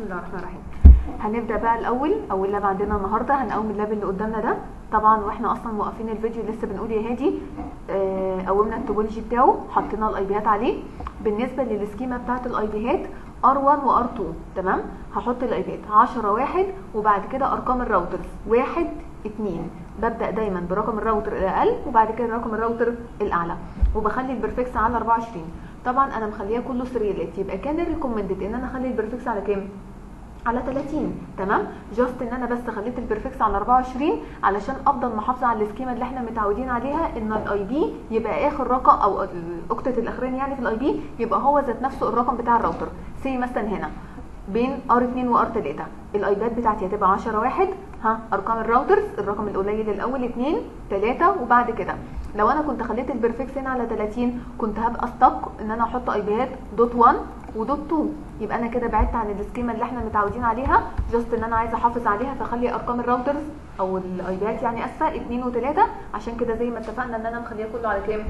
بسم الله الرحمن الرحيم هنبدا بقى الاول اول لاب عندنا النهارده هنقوم اللاب اللي قدامنا ده طبعا واحنا اصلا موقفين الفيديو لسه بنقول يا هادي آه، قومنا التوبولوجي بتاعه حطينا الاي بيهات عليه بالنسبه للسكيما بتاعه الاي بيهات ار1 وار2 تمام هحط الاي بيهات 10 واحد وبعد كده ارقام الراوترز واحد اتنين ببدا دايما برقم الراوتر الاقل وبعد كده رقم الراوتر الاعلى وبخلي البرفكس على 24 طبعا انا مخليها كله سريالات يبقى كان الريكومندد ان انا اخلي البرفكس على كام على 30 تمام جاست ان انا بس خليت البرفكس على 24 علشان افضل محافظه على السكيما اللي احنا متعودين عليها ان الاي بي يبقى اخر رقم او الاوكتت الاخراني يعني في الاي بي يبقى هو ذات نفسه الرقم بتاع الراوتر سي مثلا هنا بين ار 2 وار 3 الايباد بتاعتي هتبقى 10 واحد ها ارقام الراوترز الرقم القليل الاول 2 3 وبعد كده لو انا كنت خليت البرفكس هنا على 30 كنت هبقى استق ان انا احط ايباد دوت 1 ودوت 2 يبقى انا كده بعدت عن السكيما اللي احنا متعودين عليها جاست ان انا عايزه احافظ عليها فاخلي ارقام الراوترز او الايباد يعني اسفه 2 و3 عشان كده زي ما اتفقنا ان انا مخليها كله على كام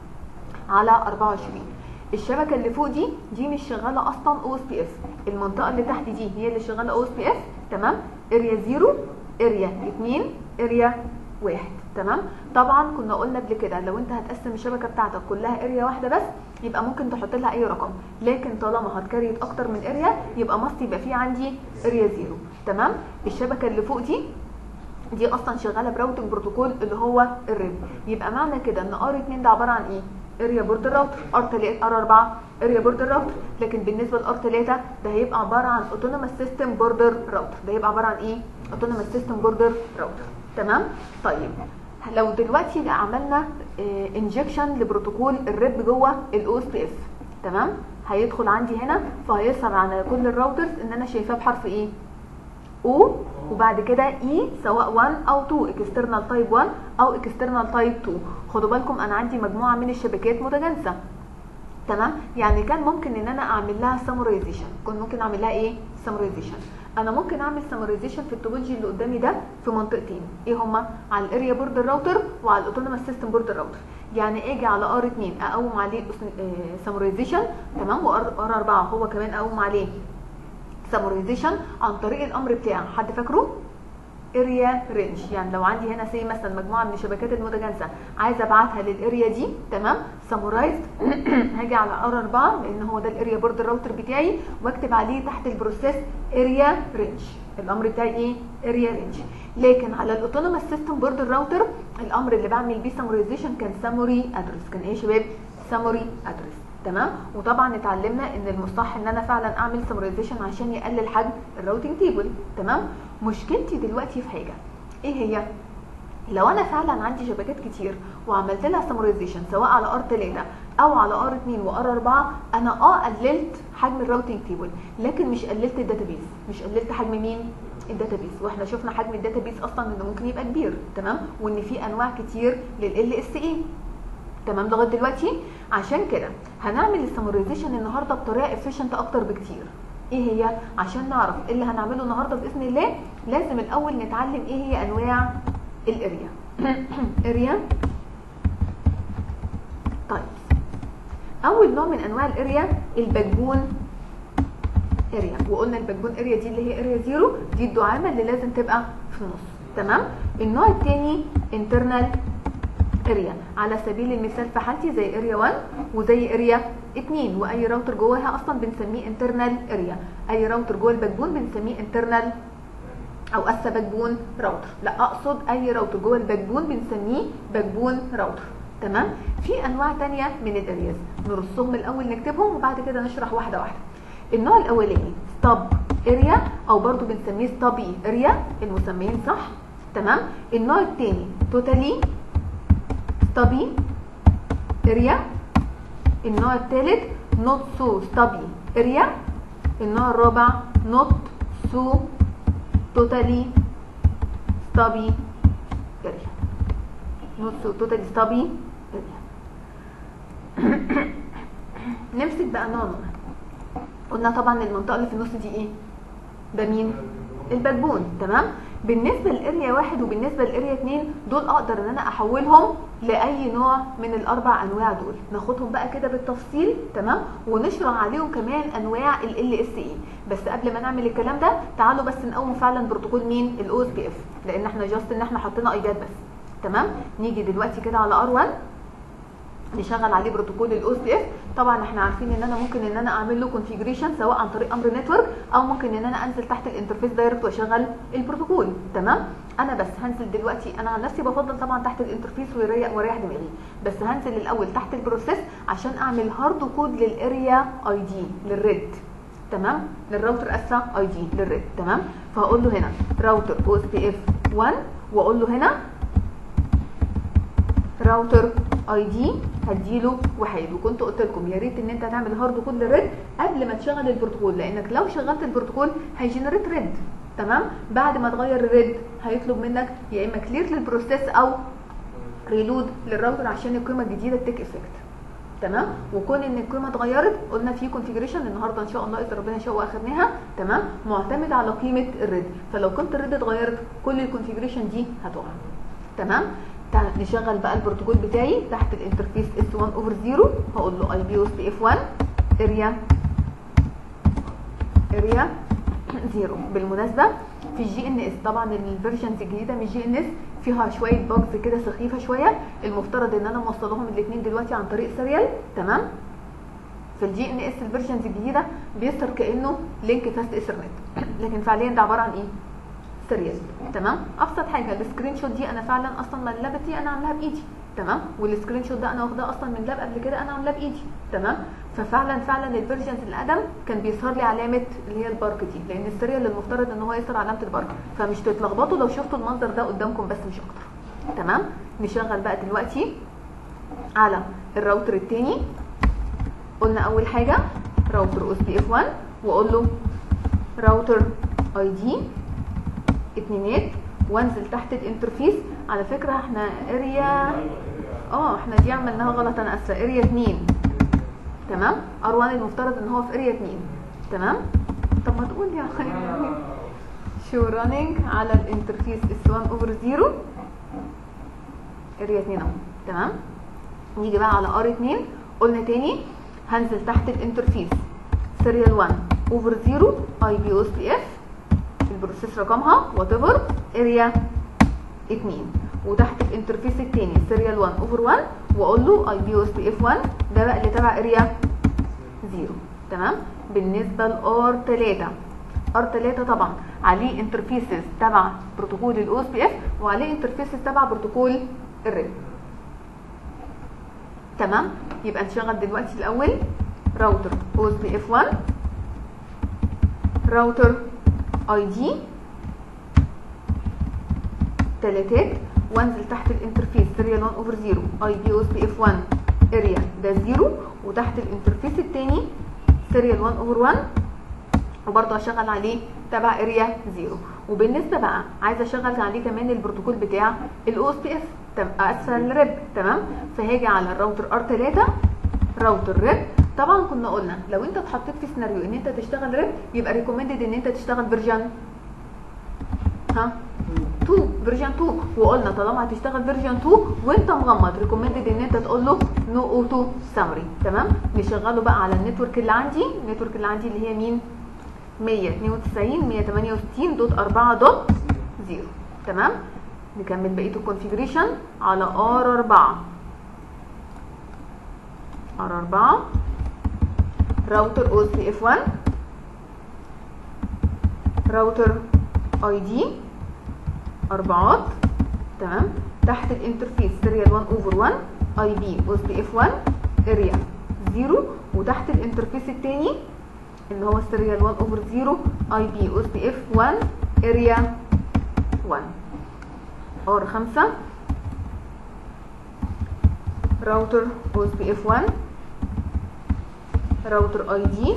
على 24 الشبكه اللي فوق دي دي مش شغاله اصلا او اس بي اف المنطقه اللي تحت دي هي اللي شغاله او اس بي اف تمام اريا 0 اريا 2 اريا 1 تمام طبعا كنا قلنا قبل كده لو انت هتقسم الشبكه بتاعتك كلها اريا واحده بس يبقى ممكن تحط لها اي رقم لكن طالما هتكريت اكتر من اريا يبقى ماست يبقى في عندي اريا 0 تمام الشبكه اللي فوق دي دي اصلا شغاله براوتنج بروتوكول اللي هو الريب يبقى معنى كده ان ار 2 ده عباره عن ايه اريا بورد الراوتر ار 3 ار 4 اريا بورد الراوتر لكن بالنسبه لار 3 ده هيبقى عباره عن اوتونوموس سيستم بوردر راوتر ده هيبقى عباره عن ايه اوتونوموس سيستم بوردر راوتر تمام طيب لو دلوقتي عملنا انجكشن لبروتوكول الريب جوه الاو اس بي اف تمام هيدخل عندي هنا فهيظهر على كل الراوترز ان انا شايفاه بحرف ايه او وبعد كده اي سواء 1 او 2 اكسترنال تايب 1 او اكسترنال تايب 2 خدوا بالكم انا عندي مجموعه من الشبكات متجانسه تمام يعني كان ممكن ان انا اعمل لها سامرايزيشن كنت ممكن اعمل لها ايه سامرايزيشن انا ممكن اعمل سامرايزيشن في التوبولوجي اللي قدامي ده في منطقتين ايه هما على الاريا بورد الراوتر وعلى الاوتونوموس سيستم بورد الراوتر يعني اجي على ار 2 اقوم عليه سامرايزيشن تمام وار 4 هو كمان اقوم عليه سامرايزيشن عن طريق الامر بتاعه حد فاكره اريا رينج يعني لو عندي هنا سي مثلا مجموعه من الشبكات المتجانسه عايزه ابعتها للاريا دي تمام سامرايزد هاجي على ار 4 لان هو ده الاريا بورد الراوتر بتاعي واكتب عليه تحت البروسيس اريا رينج الامر بتاعي ايه اريا رينج لكن على الاوتونوموس سيستم بورد الراوتر الامر اللي بعمل بيه سامرايزيشن كان ساموري ادرس كان ايه يا شباب ساموري ادرس تمام وطبعا اتعلمنا ان المصح ان انا فعلا اعمل سمرايزيشن عشان يقلل حجم الراوتنج تيبل تمام مشكلتي دلوقتي في حاجه ايه هي لو انا فعلا عندي شبكات كتير وعملت لها سمرايزيشن سواء على ار 3 او على ار 2 وار 4 انا اه قللت حجم الراوتنج تيبل لكن مش قللت الداتابيس مش قللت حجم مين الداتابيس واحنا شفنا حجم الداتابيس اصلا انه ممكن يبقى كبير تمام وان في انواع كتير لل اس اي تمام لغايه دلوقتي عشان كده هنعمل السمرايزيشن النهارده بطريقه افيشنت اكتر بكتير ايه هي عشان نعرف ايه اللي هنعمله النهارده باذن الله لازم الاول نتعلم ايه هي انواع الاريا اريا طيب اول نوع من انواع الاريا الباكبون اريا وقلنا الباكبون اريا دي اللي هي اريا زيرو دي الدعامه اللي لازم تبقى في النص تمام النوع الثاني انترنال اريا على سبيل المثال في حالتي زي اريا 1 وزي اريا 2 واي راوتر جواها اصلا بنسميه انترنال اريا اي راوتر جوه الباكبون بنسميه انترنال او اسا باكبون راوتر لا اقصد اي راوتر جوه الباكبون بنسميه باكبون راوتر تمام في انواع تانية من الارياز نرصهم الاول نكتبهم وبعد كده نشرح واحده واحده النوع الاولاني ستاب اريا او برضو بنسميه ستابي اريا المسميين صح تمام النوع الثاني توتالي ستابي اريا النوع الثالث نوت سو ستابي اريا النوع الرابع نوت سو توتالي ستابي اريا نوت سو توتالي ستابي اريا نمسك بقى نوع قلنا طبعا المنطقه اللي في النص دي ايه ده مين الباك بون تمام بالنسبه لاريا واحد وبالنسبه لاريا اتنين دول اقدر ان انا احولهم لاي نوع من الاربع انواع دول ناخدهم بقى كده بالتفصيل تمام ونشرح عليهم كمان انواع ال اس اي بس قبل ما نعمل الكلام ده تعالوا بس نقوم فعلا بروتوكول مين الاو اس بي اف لان احنا جاست ان احنا حطينا ايجاد بس تمام نيجي دلوقتي كده على ار 1 نشغل عليه بروتوكول الاو اس اف طبعا احنا عارفين ان انا ممكن ان انا اعمل له كونفيجريشن سواء عن طريق امر نتورك او ممكن ان انا انزل تحت الانترفيس دايركت واشغل البروتوكول تمام انا بس هنزل دلوقتي انا عن نفسي بفضل طبعا تحت الانترفيس ويريح واريح دماغي بس هنزل الاول تحت البروسيس عشان اعمل هارد كود للاريا اي دي للريد تمام للراوتر اسا اي دي للريد تمام فهقول له هنا راوتر او اس بي اف 1 واقول له هنا راوتر اي دي هديله واحد وكنت قلت لكم يا ريت ان انت تعمل هارد كود للريد قبل ما تشغل البروتوكول لانك لو شغلت البروتوكول هيجنريت ريد تمام بعد ما تغير الريد هيطلب منك يا اما كلير للبروسيس او ريلود للراوتر عشان القيمه الجديده تيك افكت تمام وكون ان القيمه اتغيرت قلنا في كونفيجريشن النهارده ان شاء الله اذا ربنا شاء واخدناها تمام معتمد على قيمه الريد فلو كنت الريد اتغيرت كل الكونفيجريشن دي هتقع تمام تعال نشغل بقى البروتوكول بتاعي تحت الانترفيس اس 1 اوفر 0 هقول له اي بي او اس بي اف 1 اريا اريا 0 بالمناسبه في الجي ان اس طبعا الفيرجنز الجديده من الجي ان اس فيها شويه باجز كده سخيفه شويه المفترض ان انا موصلهم الاثنين دلوقتي عن طريق سيريال تمام في الجي ان اس الفيرجنز الجديده بيظهر كانه لينك فاست ايثرنت لكن فعليا ده عباره عن ايه سيريال تمام ابسط حاجه السكرين شوت دي انا فعلا اصلا من اللاب دي انا عاملاها بايدي تمام والسكرين شوت ده انا واخداه اصلا من لاب قبل كده انا عاملاه بايدي تمام ففعلا فعلا الفيرجنز القدم كان بيظهر لي علامه اللي هي البارك دي لان السيريال المفترض ان هو يظهر علامه البارك فمش تتلخبطوا لو شفتوا المنظر ده قدامكم بس مش اكتر تمام نشغل بقى دلوقتي على الراوتر الثاني قلنا اول حاجه راوتر او اس بي اف 1 واقول له راوتر اي دي اتنينات وانزل تحت الانترفيس على فكره احنا اريا اه احنا دي عملناها غلط انا اسفه اريا 2 تمام ار 1 المفترض ان هو في اريا 2 تمام طب ما تقول يا اخي شو رانينج على الانترفيس اس 1 اوفر 0 اريا 2 اهو تمام نيجي بقى على ار 2 قلنا تاني هنزل تحت الانترفيس سيريال 1 اوفر 0 اي بي او اس بي اف البروسيس رقمها وات ايفر اريا 2 وتحت الانترفيس الثاني سيريال 1 اوفر 1 واقول له اي بي او اس بي اف 1 ده بقى اللي تبع اريا 0 تمام بالنسبه لار 3 ار 3 طبعا عليه انترفيسز تبع بروتوكول الاو اس بي اف وعليه انترفيسز تبع بروتوكول الريد تمام يبقى نشغل دلوقتي الاول راوتر او اس بي اف 1 راوتر اي دي تلاتات وانزل تحت الانترفيس سيريال 1 اوفر 0 اي بي او اس بي اف 1 اريا ده 0 وتحت الانترفيس الثاني سيريال 1 اوفر 1 وبرضه هشغل عليه تبع اريا 0 وبالنسبه بقى عايزه اشغل عليه كمان البروتوكول بتاع الاو اس بي اف اسفل الريب تمام فهاجي على الراوتر ار 3 راوتر ريب طبعا كنا قلنا لو انت اتحطيت في سيناريو ان انت تشتغل ريب يبقى ريكومندد ان انت تشتغل فيرجن ها 2 فيرجن 2 وقلنا طالما هتشتغل فيرجن 2 وانت مغمض ريكومندد ان انت تقول له نو اوتو سامري تمام نشغله بقى على النتورك اللي عندي النتورك اللي عندي اللي هي مين 192 168 دوت 4 دوت 0 تمام نكمل بقيه الكونفيجريشن على ار 4 ار 4 راوتر او اس بي اف 1 راوتر اي دي اربعات تمام تحت الانترفيس سيريال 1 اوفر 1 اي بي او اس بي اف 1 اريا 0 وتحت الانترفيس الثاني اللي هو سيريال 1 اوفر 0 اي بي او اس بي اف 1 اريا 1 ار 5 راوتر او اس بي اف 1 راوتر اي دي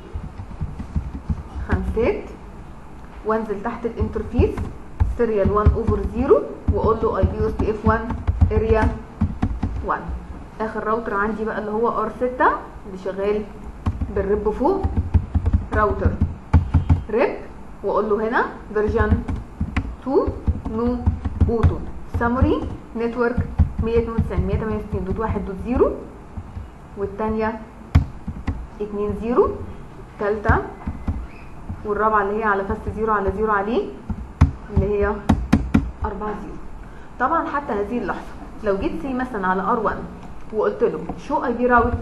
خمسات وانزل تحت الانترفيس سيريال 1 اوفر 0 واقول له اي بي او اس بي اف 1 اريا 1 اخر راوتر عندي بقى اللي هو ار 6 اللي شغال بالرب فوق راوتر ريب واقول له هنا فيرجن 2 نو اوتو سامري نتورك 192.168.1.0 والثانيه 2 0 ثالثه والرابعه اللي هي على فاست زيرو على زيرو عليه اللي هي 4 0 طبعا حتى هذه اللحظه لو جيت سي مثلا على ار 1 وقلت له شو اي بي راوت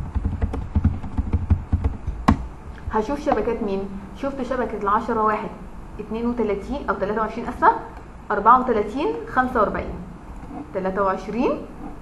هشوف شبكات مين شفت شبكه ال 10 1 32 او 23 اسفه 34 45 23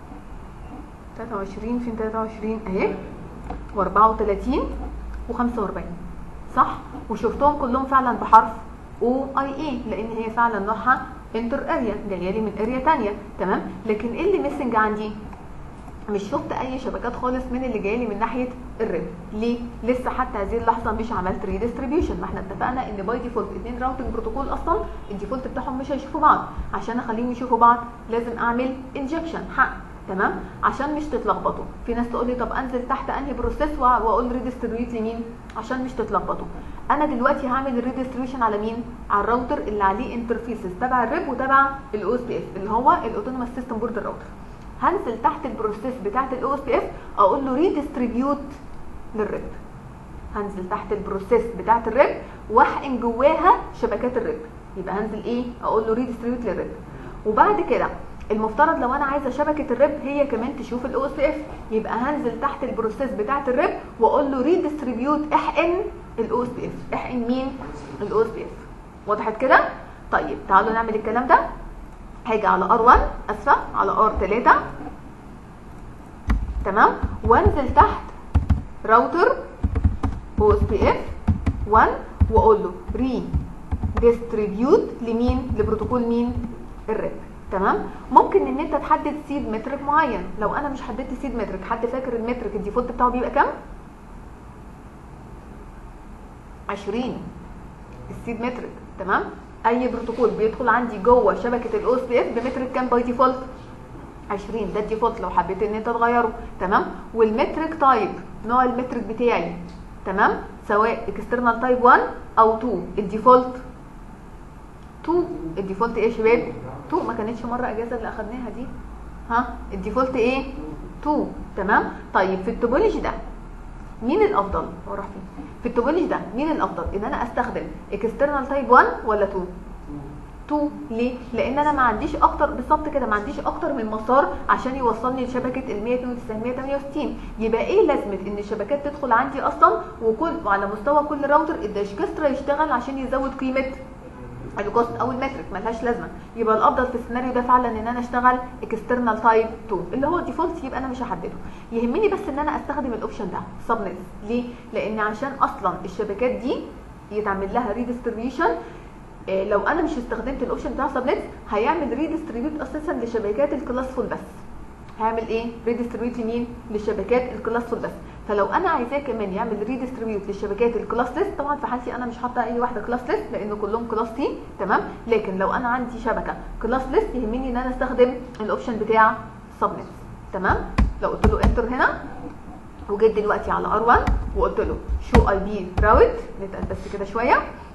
23 فين 23 اهي و34 و45 صح وشفتهم كلهم فعلا بحرف او اي اي لان هي فعلا نوعها انتر اريا جايه لي من اريا ثانيه تمام لكن ايه اللي ميسنج عندي مش شفت اي شبكات خالص من اللي جاي لي من ناحيه الريب ليه لسه حتى هذه اللحظه مش عملت ريديستريبيوشن ما احنا اتفقنا ان باي ديفولت اثنين راوتنج بروتوكول اصلا الديفولت بتاعهم مش هيشوفوا بعض عشان اخليهم يشوفوا بعض لازم اعمل انجكشن حق تمام عشان مش تتلخبطوا في ناس تقول لي طب انزل تحت انهي بروسيس واقول ريديستريبيوت لمين عشان مش تتلخبطوا انا دلوقتي هعمل الريديستريبيوشن على مين على الراوتر اللي عليه انترفيسز تبع الريب وتبع الاو اس بي اف اللي هو الاوتونوموس سيستم بورد الراوتر هنزل تحت البروسيس بتاعت الاو اس بي اف اقول له ريديستريبيوت للريب هنزل تحت البروسيس بتاعت الريب واحقن جواها شبكات الريب يبقى هنزل ايه اقول له ريديستريبيوت للريب وبعد كده المفترض لو انا عايزه شبكه الريب هي كمان تشوف الاو اس اف يبقى هنزل تحت البروسيس بتاعت الريب واقول له ريديستريبيوت احقن الاو اس اف احقن مين الاو اس اف وضحت كده طيب تعالوا نعمل الكلام ده هاجي على ار 1 اسفه على ار 3 تمام وانزل تحت راوتر او اس بي اف 1 واقول له ري ديستريبيوت لمين لبروتوكول مين الريب تمام ممكن ان انت تحدد سيد مترك معين لو انا مش حددت سيد مترك حد فاكر المترك الديفولت بتاعه بيبقى كام 20 السيد مترك تمام اي بروتوكول بيدخل عندي جوه شبكه الاو اس بي اف بمترك كام باي ديفولت 20 ده الديفولت لو حبيت ان انت تغيره تمام والمترك تايب نوع المترك بتاعي تمام سواء اكسترنال تايب 1 او 2 الديفولت 2 الديفولت ايه يا شباب 2 ما كانتش مره اجازه اللي اخدناها دي ها الديفولت ايه 2 تمام طيب في التوبولوجي ده مين الافضل هو راح فين في التوبولوجي ده مين الافضل ان انا استخدم اكسترنال تايب 1 ولا 2 2 ليه لان انا ما عنديش اكتر بالظبط كده ما عنديش اكتر من مسار عشان يوصلني لشبكه ال 192 168 يبقى ايه لازمه ان الشبكات تدخل عندي اصلا وكل وعلى مستوى كل راوتر الداشكسترا يشتغل عشان يزود قيمه الكوست او المترك ملهاش لازمه يبقى الافضل في السيناريو ده فعلا ان انا اشتغل اكسترنال تايب 2 اللي هو الديفولت يبقى انا مش هحدده يهمني بس ان انا استخدم الاوبشن ده سبنت ليه لان عشان اصلا الشبكات دي يتعمل لها ريديستريبيوشن إيه لو انا مش استخدمت الاوبشن بتاع سبنت هيعمل ريديستريبيوت اساسا لشبكات الكلاس فول بس هعمل ايه ريديستريبيوت لمين للشبكات الكلاس فول بس فلو انا عايزاه كمان يعمل ريديستريبيوت للشبكات الكلاس ليست طبعا في حالتي انا مش حاطه اي واحده كلاس ليست لان كلهم كلاس تي تمام لكن لو انا عندي شبكه كلاس ليست يهمني ان انا استخدم الاوبشن بتاع سبنت تمام لو قلت له انتر هنا وجيت دلوقتي على ار 1 وقلت له شو اي بي راوت نتقل بس كده شويه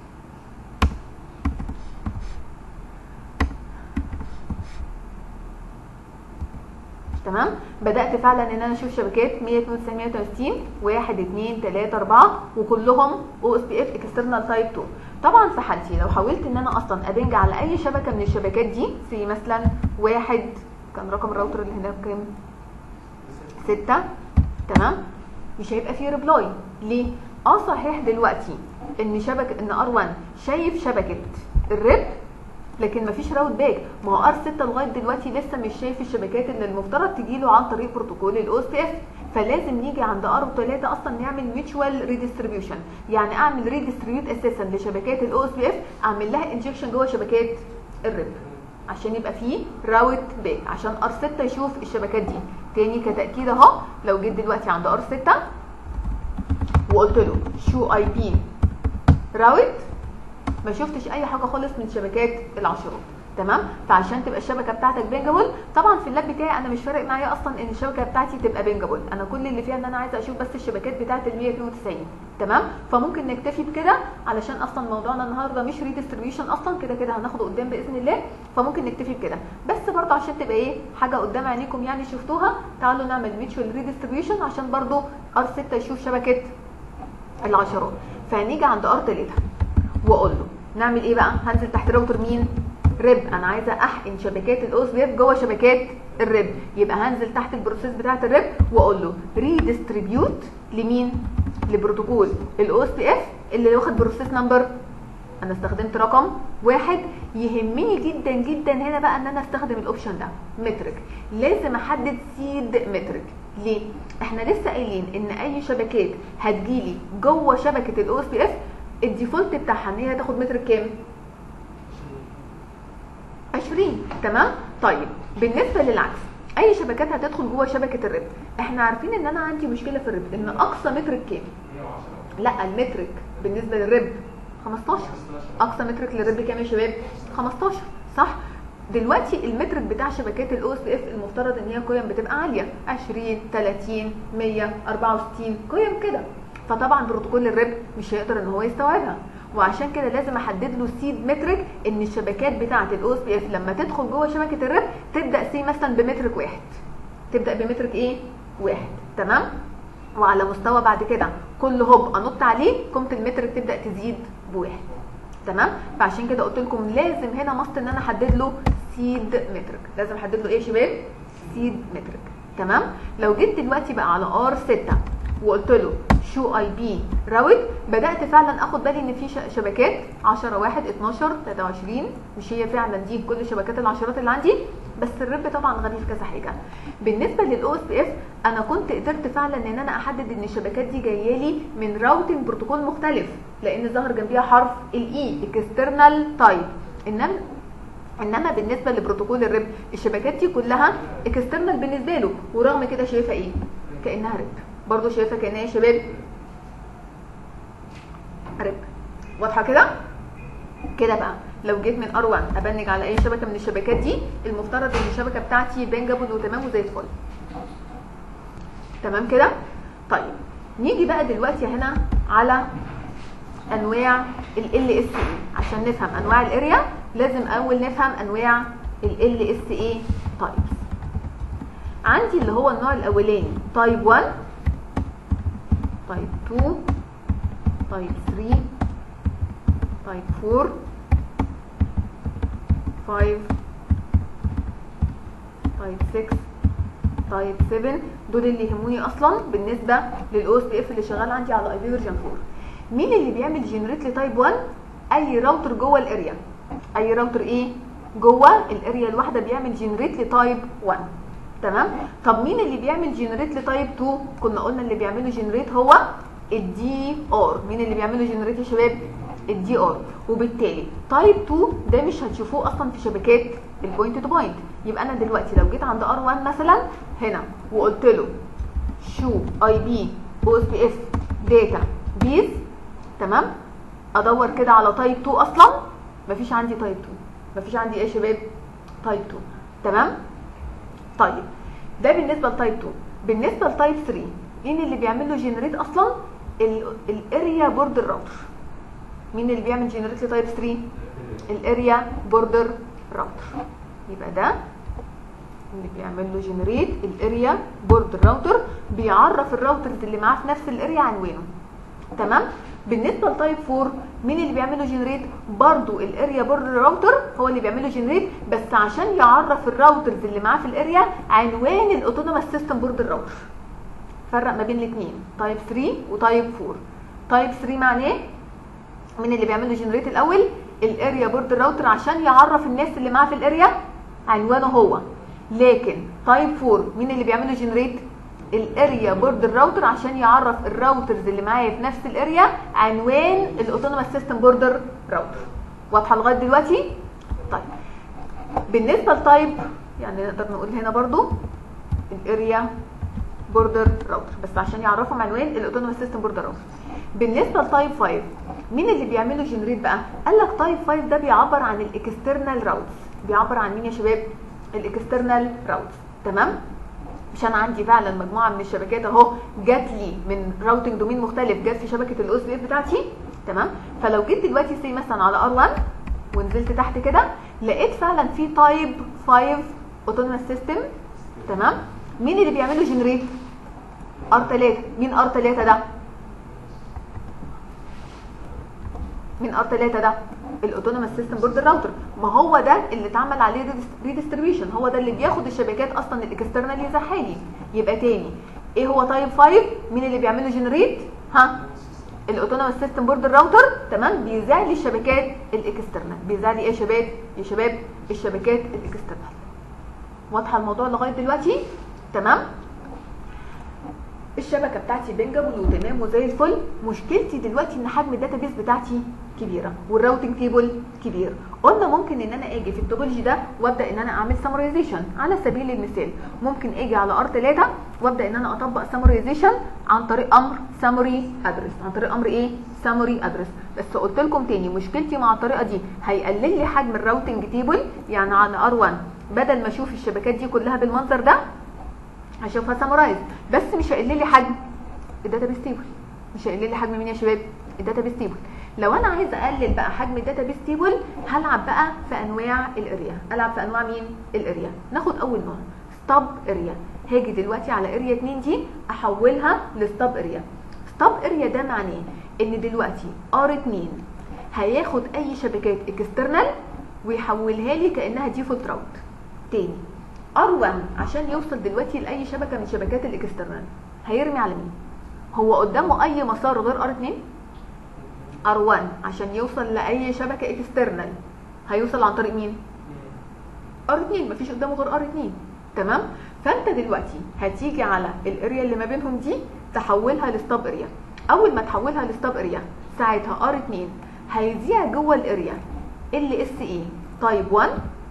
تمام بدات فعلا ان انا اشوف شبكات 192 130 1 2 3 4 وكلهم او اس بي اف اكسترنال تايب 2 طبعا في حالتي لو حاولت ان انا اصلا ابنج على اي شبكه من الشبكات دي زي مثلا واحد كان رقم الراوتر اللي هناك كام 6 تمام مش هيبقى فيه ريبلاي ليه اه صحيح دلوقتي ان شبكه ان ار 1 شايف شبكه الريب لكن مفيش راوت باك ما هو ار 6 لغايه دلوقتي لسه مش شايف الشبكات اللي المفترض تجي له عن طريق بروتوكول الاو اس بي اف فلازم نيجي عند ار 3 اصلا نعمل ميوتشوال ريديستريبيوشن يعني اعمل ريديستريبيوت اساسا لشبكات الاو اس بي اف اعمل لها انجكشن جوه شبكات الريب عشان يبقى فيه راوت باك عشان ار 6 يشوف الشبكات دي تاني كتاكيد اهو لو جيت دلوقتي عند ار 6 وقلت له شو اي بي راوت ما شفتش اي حاجه خالص من شبكات العشرات تمام فعشان تبقى الشبكه بتاعتك بينجابل طبعا في اللاب بتاعي انا مش فارق معايا اصلا ان الشبكه بتاعتي تبقى بينجابل انا كل اللي فيها ان انا عايزه اشوف بس الشبكات بتاعه ال 192 تمام فممكن نكتفي بكده علشان اصلا موضوعنا النهارده مش ريديستريبيوشن اصلا كده كده هناخده قدام باذن الله فممكن نكتفي بكده بس برضه عشان تبقى ايه حاجه قدام عينيكم يعني شفتوها تعالوا نعمل ميتشوال ريديستريبيوشن عشان برضه ار 6 يشوف شبكه العشرات فهنيجي عند ار 3 واقول له نعمل ايه بقى هنزل تحت راوتر مين ريب انا عايزه احقن شبكات الاو اس بي اف جوه شبكات الريب يبقى هنزل تحت البروسيس بتاعه الريب واقول له ريديستريبيوت لمين لبروتوكول الاو اس بي اف اللي واخد بروسيس نمبر انا استخدمت رقم واحد يهمني جدا جدا هنا بقى ان انا استخدم الاوبشن ده مترك لازم احدد سيد مترك ليه احنا لسه قايلين ان اي شبكات هتجيلي جوه شبكه الاو اس بي اف الديفولت بتاعها ان هي تاخد متر كام 20 تمام طيب بالنسبه للعكس اي شبكات هتدخل جوه شبكه الريب احنا عارفين ان انا عندي مشكله في الريب ان اقصى مترك كام لا المترك بالنسبه للريب 15 اقصى مترك للريب كام يا شباب 15 صح دلوقتي المترك بتاع شبكات الاو اس بي اف المفترض ان هي قيم بتبقى عاليه 20 30 100 64 قيم كده فطبعا بروتوكول الريب مش هيقدر ان هو يستوعبها وعشان كده لازم احدد له سيد مترك ان الشبكات بتاعه الاو اس بي اف لما تدخل جوه شبكه الريب تبدا سي مثلا بمترك واحد تبدا بمترك ايه واحد تمام وعلى مستوى بعد كده كل هوب انط عليه قيمه المترك تبدا تزيد بواحد تمام فعشان كده قلت لكم لازم هنا مست ان انا احدد له سيد مترك لازم احدد له ايه يا شباب سيد مترك تمام لو جيت دلوقتي بقى على ار 6 وقلت له شو اي بي راوت بدات فعلا اخد بالي ان في شبكات 10 1 12 23 مش هي فعلا دي كل شبكات العشرات اللي عندي بس الرب طبعا غبي في كذا حاجه بالنسبه للاو اس بي اف انا كنت قدرت فعلا ان انا احدد ان الشبكات دي جايه لي من راوتنج بروتوكول مختلف لان ظهر جنبيها حرف الاي اكسترنال تايب انما انما بالنسبه لبروتوكول الرب الشبكات دي كلها اكسترنال بالنسبه له ورغم كده شايفه ايه كانها رب برضو شايفه كانها يا شباب رب واضحه كده كده بقى لو جيت من ار1 ابنج على اي شبكه من الشبكات دي المفترض ان الشبكه بتاعتي بينجابل وتمام وزي الفل تمام كده طيب نيجي بقى دلوقتي هنا على انواع ال اس اي عشان نفهم انواع الاريا لازم اول نفهم انواع ال اس اي تايبس عندي اللي هو النوع الاولاني تايب 1 تايب 2 تايب 3 تايب 4 5 تايب 6 تايب 7 دول اللي يهموني اصلا بالنسبه للاو اس بي اف اللي شغال عندي على اي بي فيرجن 4 مين اللي بيعمل جنريت لتايب 1 اي راوتر جوه الاريا اي راوتر ايه جوه الاريا الواحده بيعمل جنريت لتايب 1 تمام طب مين اللي بيعمل جنريت لتايب 2 كنا قلنا اللي بيعمله جنريت هو الدي ار مين اللي بيعمله جنريت يا شباب الدي ار وبالتالي تايب 2 ده مش هتشوفوه اصلا في شبكات البوينت تو بوينت يبقى انا دلوقتي لو جيت عند ار 1 مثلا هنا وقلت له شو اي بي او اس بي اف داتا بيز تمام ادور كده على تايب 2 اصلا مفيش عندي تايب 2 مفيش عندي ايه يا شباب تايب 2 تمام طيب ده بالنسبه لتايب 2 بالنسبه لتايب 3 مين اللي بيعمل له جنريت اصلا الاريا بوردر راوتر مين اللي بيعمل جنريت لتايب 3 الاريا بوردر راوتر يبقى ده اللي بيعمل له جنريت الاريا بوردر راوتر بيعرف الراوترز اللي معاه في نفس الاريا عنوانه تمام بالنسبه لتايب 4 مين اللي بيعمل له جنريت برضو الاريا بوردر راوتر هو اللي بيعمل له جنريت بس عشان يعرف الراوترز اللي معاه في الاريا عنوان الاوتونوموس سيستم بوردر راوتر فرق ما بين الاثنين تايب 3 وتايب 4 تايب 3 معناه مين اللي بيعمل له جنريت الاول الاريا بوردر راوتر عشان يعرف الناس اللي معاه في الاريا عنوانه هو لكن تايب 4 مين اللي بيعمل له جنريت الاريا بوردر راوتر عشان يعرف الراوترز اللي معايا في نفس الاريا عنوان الاوتونوموس سيستم بوردر راوتر واضحه لغايه دلوقتي طيب بالنسبه لتايب يعني نقدر نقول هنا برضو الاريا بوردر راوتر بس عشان يعرفهم عنوان الاوتونوموس سيستم بوردر راوتر بالنسبه لتايب 5 مين اللي بيعمله جنريت بقى قال لك تايب 5 ده بيعبر عن الاكسترنال راوتس بيعبر عن مين يا شباب الاكسترنال راوتس تمام مش انا عندي فعلا مجموعه من الشبكات اهو جات لي من راوتنج دومين مختلف جات في شبكه الاو اس بي اف بتاعتي تمام فلو جيت دلوقتي سي مثلا على ار 1 ونزلت تحت كده لقيت فعلا في تايب 5 اوتونوموس سيستم تمام مين اللي بيعمله جنريت ار 3 مين ار 3 ده مين ار 3 ده الاوتونوموس سيستم بورد الراوتر ما هو ده اللي اتعمل عليه ريديستريبيوشن هو ده اللي بياخد الشبكات اصلا الاكسترنال يزحها لي يبقى تاني ايه هو تايب 5 مين اللي بيعمله جنريت ها الاوتونوموس سيستم بورد الراوتر تمام بيذاع لي الشبكات الاكسترنال بيذاع لي ايه يا شباب يا شباب الشبكات الاكسترنال واضحه الموضوع لغايه دلوقتي تمام الشبكه بتاعتي بنجابل وتمام وزي الفل مشكلتي دلوقتي ان حجم الداتابيس بتاعتي كبيره والراوتنج تيبل كبير قلنا ممكن ان انا اجي في التوبولوجي ده وابدا ان انا اعمل سمرايزيشن على سبيل المثال ممكن اجي على ار 3 وابدا ان انا اطبق سمرايزيشن عن طريق امر سامري ادرس عن طريق امر ايه سامري ادرس بس قلت لكم تاني مشكلتي مع الطريقه دي هيقلل لي حجم الراوتنج تيبل يعني على ار 1 بدل ما اشوف الشبكات دي كلها بالمنظر ده هشوفها سامرايز بس مش هيقلل لي حجم الداتابيس تيبل مش هيقلل لي حجم مين يا شباب الداتابيس تيبل لو انا عايزه اقلل بقى حجم الداتابيس تيبل هلعب بقى في انواع الاريا العب في انواع مين الاريا ناخد اول نوع ستاب اريا هاجي دلوقتي على اريا 2 دي احولها لستاب اريا ستاب اريا ده معناه ان دلوقتي ار 2 هياخد اي شبكات اكسترنال ويحولها لي كانها ديفولت راوت تاني ار1 عشان يوصل دلوقتي لاي شبكه من شبكات الاكسترنال هيرمي على مين هو قدامه اي مسار غير ار2 ار1 عشان يوصل لاي شبكه اكسترنال هيوصل عن طريق مين ار2 مفيش قدامه غير ار2 تمام فانت دلوقتي هتيجي على الاريا اللي ما بينهم دي تحولها لستاب اريا اول ما تحولها لستاب اريا ساعتها ار2 هيذيع جوه الاريا ال اس اي تايب 1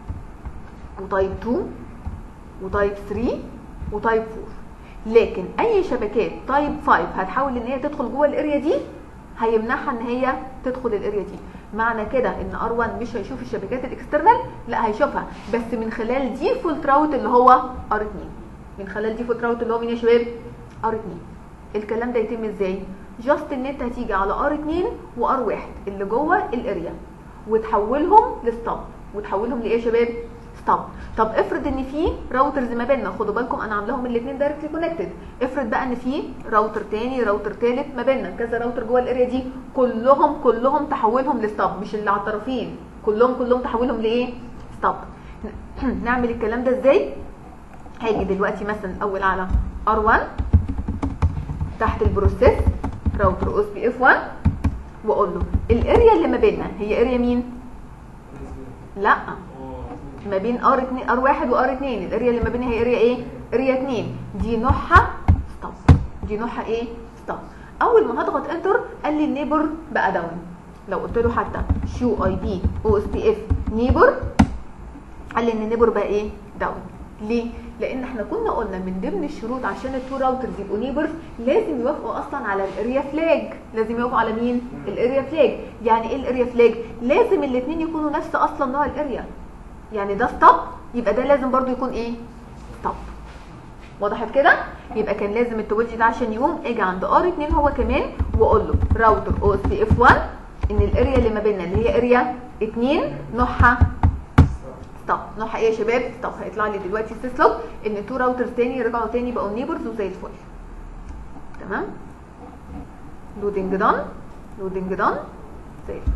وتايب 2 وتايب 3 وتايب 4 لكن اي شبكات تايب 5 هتحاول ان هي تدخل جوه الاريا دي هيمنعها ان هي تدخل الاريا دي معنى كده ان ار1 مش هيشوف الشبكات الاكسترنال لا هيشوفها بس من خلال ديفولت راوت اللي هو ار2 من خلال ديفولت راوت اللي هو مين يا شباب ار2 الكلام ده يتم ازاي جاست ان انت هتيجي على ار2 وار1 اللي جوه الاريا وتحولهم لستاب وتحولهم لايه يا شباب ستاب طب افرض ان في راوترز ما بيننا خدوا بالكم انا عاملاهم الاثنين دايركتلي كونكتد افرض بقى ان في راوتر تاني راوتر تالت ما بيننا كذا راوتر جوه الاريا دي كلهم كلهم تحولهم لستاب مش اللي على الطرفين كلهم كلهم تحولهم لايه ستاب نعمل الكلام ده ازاي هاجي دلوقتي مثلا اول على ار1 تحت البروسيس راوتر او اس بي اف 1 واقول له الاريا اللي ما بيننا هي اريا مين لا ما بين ار 2 ار 1 وار 2 الاريا اللي ما بينها هي اريا ايه اريا 2 دي نوعها ستوب دي نوعها ايه ستوب اول ما هضغط انتر قال لي النيبر بقى داون لو قلت له حتى شو اي بي او اس بي اف نيبر قال لي ان النيبر بقى ايه داون ليه لان احنا كنا قلنا من ضمن الشروط عشان التو راوترز يبقوا نيبرز لازم يوافقوا اصلا على الاريا فلاج لازم يوافقوا على مين الاريا فلاج يعني ايه الاريا فلاج لازم الاثنين يكونوا نفس اصلا نوع الاريا يعني ده ستوب يبقى ده لازم برضو يكون ايه ستوب وضحت كده يبقى كان لازم التوبولوجي ده عشان يقوم اجي عند ار 2 هو كمان واقول له راوتر او اس بي اف 1 ان الاريا اللي ما بيننا اللي هي اريا 2 نوعها ستوب نوعها ايه يا شباب ستوب هيطلع لي دلوقتي سيسلوب ان تو راوترز تاني رجعوا تاني بقوا نيبرز وزي الفل تمام لودنج دان لودنج دان زي الفل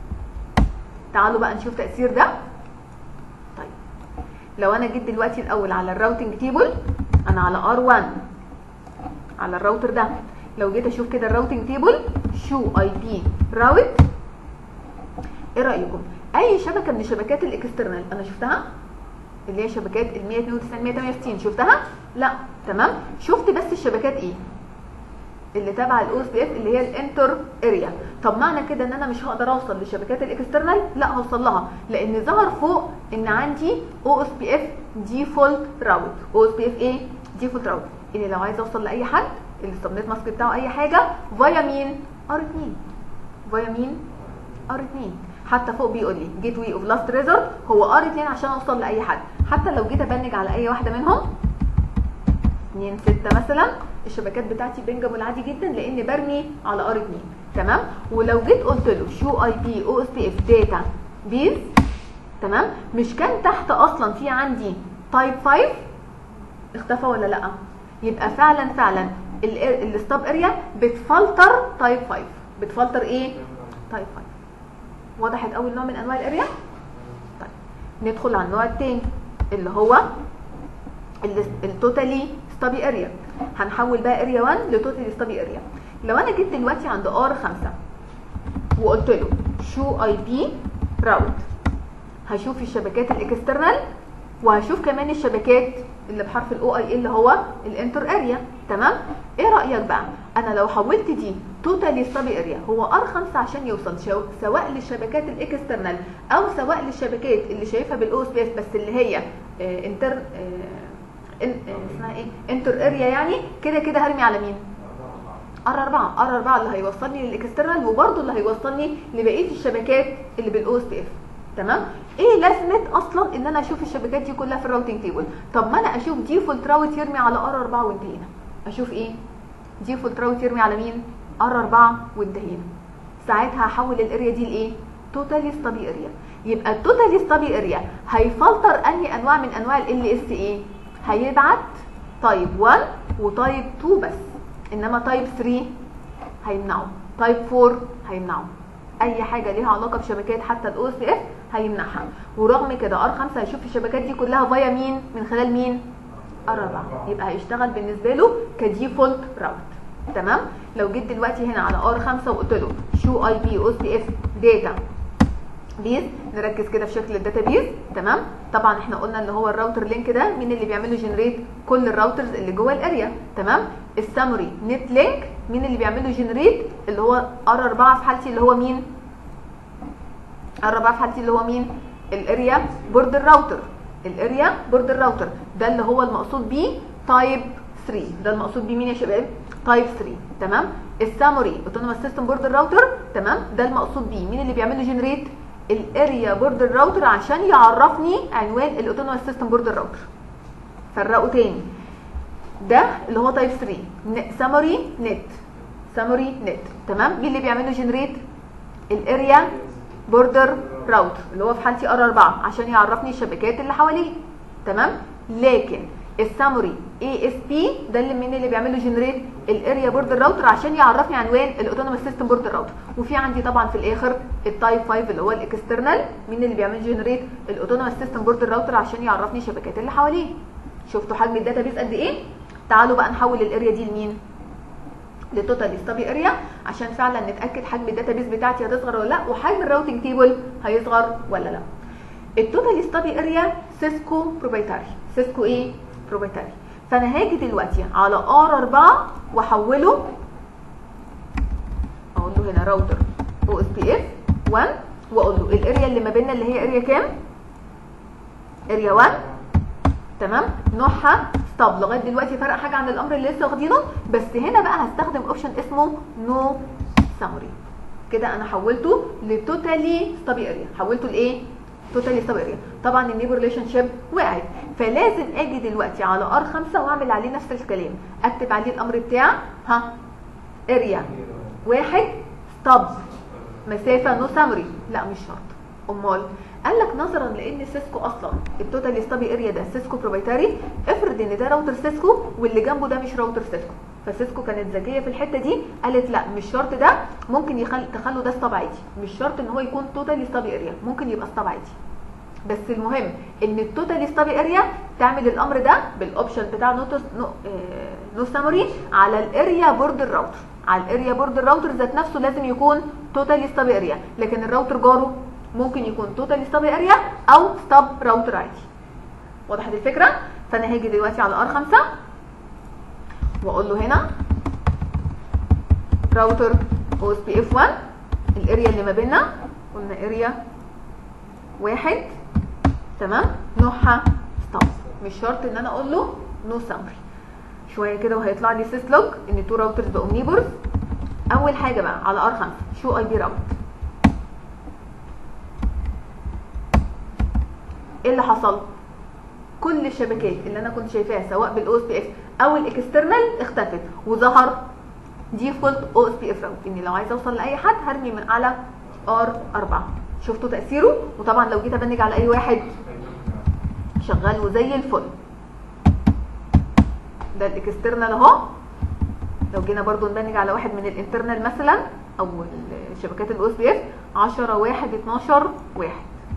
تعالوا بقى نشوف تاثير ده طيب لو انا جيت دلوقتي الاول على الراوتنج تيبل انا على ار1 على الراوتر ده لو جيت اشوف كده الراوتنج تيبل شو اي بي راوت ايه رايكم اي شبكه من الشبكات الاكسترنال انا شفتها اللي هي شبكات ال 192 168 شفتها لا تمام شفت بس الشبكات ايه اللي تبع الاو اس بي اف اللي هي الانتر اريا طب معنى كده ان انا مش هقدر اوصل للشبكات الاكسترنال لا هوصل لها لان ظهر فوق ان عندي او اس بي اف ديفولت راوت او اس بي اف ايه ديفولت راوت اللي لو عايز اوصل لاي حد السبنت ماسك بتاعه اي حاجه فيا مين ار 2 فيا مين ار 2 حتى فوق بيقول لي جيت واي اوف لاست ريزورت هو ار 2 عشان اوصل لاي حد حتى لو جيت ابنج على اي واحده منهم 2 6 مثلا الشبكات بتاعتي بنجابل عادي جدا لان برمي على ار 2 تمام ولو جيت قلت له شو اي بي او اس بي اف داتا بيز تمام مش كان تحت اصلا في عندي تايب 5 اختفى ولا لا يبقى فعلا فعلا الستاب اريا بتفلتر تايب 5 بتفلتر ايه تايب 5 وضحت اول نوع من انواع الاريا طيب ندخل على النوع الثاني اللي هو التوتالي ستابي اريا هنحول بقى اريا 1 لتوتالي ستابي اريا لو انا جيت دلوقتي عند ار 5 وقلت له شو اي بي راوت هشوف الشبكات الاكسترنال وهشوف كمان الشبكات اللي بحرف الاو اي اللي هو الانتر اريا تمام ايه رايك بقى انا لو حولت دي توتالي ستابي اريا هو ار 5 عشان يوصل شو سواء للشبكات الاكسترنال او سواء للشبكات اللي شايفها بالاو سبيس بس اللي هي اه انتر اه ان اسمها ايه انتر اريا يعني كده كده هرمي على مين ار 4 ار 4 اللي هيوصلني للاكسترنال وبرده اللي هيوصلني لبقيه الشبكات اللي بالاو اس بي اف تمام ايه لازمه اصلا ان انا اشوف الشبكات دي كلها في الراوتنج تيبل طب ما انا اشوف ديفولت راوت يرمي على ار 4 وانتهينا اشوف ايه ديفولت راوت يرمي على مين ار 4 وانتهينا ساعتها هحول الاريا دي لايه توتالي ستابي اريا يبقى التوتالي ستابي اريا هيفلتر انهي انواع من انواع ال اس ايه هيبعت تايب 1 وتايب 2 بس انما تايب 3 هيمنعه تايب 4 هيمنعه اي حاجه ليها علاقه بشبكات حتى الاو اس اف هيمنعها ورغم كده ار 5 هيشوف الشبكات دي كلها فيا مين من خلال مين ار 4 يبقى هيشتغل بالنسبه له كديفولت راوت تمام لو جيت دلوقتي هنا على ار 5 وقلت له شو اي بي او اس بي اف داتا بيز نركز كده في شكل الداتا بيز تمام طبعا احنا قلنا ان هو الراوتر لينك ده مين اللي بيعمل له جنريت كل الراوترز اللي جوه الاريا تمام السامري نت لينك مين اللي بيعمل له جنريت اللي هو ار 4 في حالتي اللي هو مين ار 4 في حالتي اللي هو مين الاريا بورد الراوتر الاريا بورد الراوتر ده اللي هو المقصود بيه تايب 3 ده المقصود بيه مين يا شباب تايب 3 تمام السامري اوتونوموس سيستم بورد الراوتر تمام ده المقصود بيه مين اللي بيعمل له جنريت الاريا بورد الراوتر عشان يعرفني عنوان الاوتونوموس سيستم بورد الراوتر فرقوا تاني ده اللي هو تايب 3 سامري نت سامري نت تمام مين اللي بيعمل له جنريت الاريا بوردر راوتر اللي هو في حالتي ار 4 عشان يعرفني الشبكات اللي حواليه تمام لكن السامري اي اس بي ده اللي مين اللي بيعمل له جنريت الاريا بورد الراوتر عشان يعرفني عنوان الاوتونوموس سيستم بورد الراوتر وفي عندي طبعا في الاخر التايب 5 اللي هو الاكسترنال مين اللي بيعمل جنريت الاوتونوموس سيستم بورد الراوتر عشان يعرفني الشبكات اللي حواليه شفتوا حجم الداتا بيز قد ايه تعالوا بقى نحول الاريا دي لمين لتوتال ستابي اريا عشان فعلا نتاكد حجم الداتا بيز بتاعتي هتصغر ولا لا وحجم الراوتنج تيبل هيصغر ولا لا التوتال ستابي اريا سيسكو بروبريتاري سيسكو ايه بروبريتاري فانا هاجي دلوقتي على ار 4 واحوله اقول له هنا راوتر او اس بي اف 1 واقول له الاريا اللي ما بيننا اللي هي اريا كام اريا 1 تمام نوعها ستاب لغايه دلوقتي فرق حاجه عن الامر اللي لسه واخدينه بس هنا بقى هستخدم اوبشن اسمه نو سامري كده انا حولته لتوتالي ستابي اريا حولته لايه توتالي ستابي اريا طبعا النيبر ريليشن شيب وقعت فلازم اجي دلوقتي على ار 5 واعمل عليه نفس الكلام اكتب عليه الامر بتاع ها اريا واحد ستاب مسافه نو سامري لا مش شرط امال قال لك نظرا لان سيسكو اصلا التوتال ستابي اريا ده سيسكو بروبريتاري افرض ان ده راوتر سيسكو واللي جنبه ده مش راوتر سيسكو فسيسكو كانت ذكيه في الحته دي قالت لا مش شرط ده ممكن يخل... تخلوا ده ستاب عادي مش شرط ان هو يكون توتال ستابي اريا ممكن يبقى ستاب عادي بس المهم ان التوتال ستابي اريا تعمل الامر ده بالاوبشن بتاع نو نو, آه... نو سامري على الاريا بورد الراوتر على الاريا بورد الراوتر ذات نفسه لازم يكون توتال ستابي اريا لكن الراوتر جاره ممكن يكون توتال ستاب اريا او ستاب راوتر عادي وضحت الفكره فانا هاجي دلوقتي على ار 5 واقول له هنا راوتر او اس بي اف 1 الاريا اللي ما بيننا قلنا اريا واحد تمام نوعها ستاب مش شرط ان انا اقول له نو سامري شويه كده وهيطلع لي سيس لوج ان تو راوترز بقوا نيبرز اول حاجه بقى على ار 5 شو اي بي راوت ايه اللي حصل كل الشبكات اللي انا كنت شايفاها سواء بالاو اس بي اف او الاكسترنال اختفت وظهر ديفولت او اس بي اف راوت اني لو عايزه اوصل لاي حد هرمي من على ار 4 شفتوا تاثيره وطبعا لو جيت ابنج على اي واحد شغال وزي الفل ده الاكسترنال اهو لو جينا برضو نبنج على واحد من الانترنال مثلا او شبكات الاو اس بي اف 10 1 12 1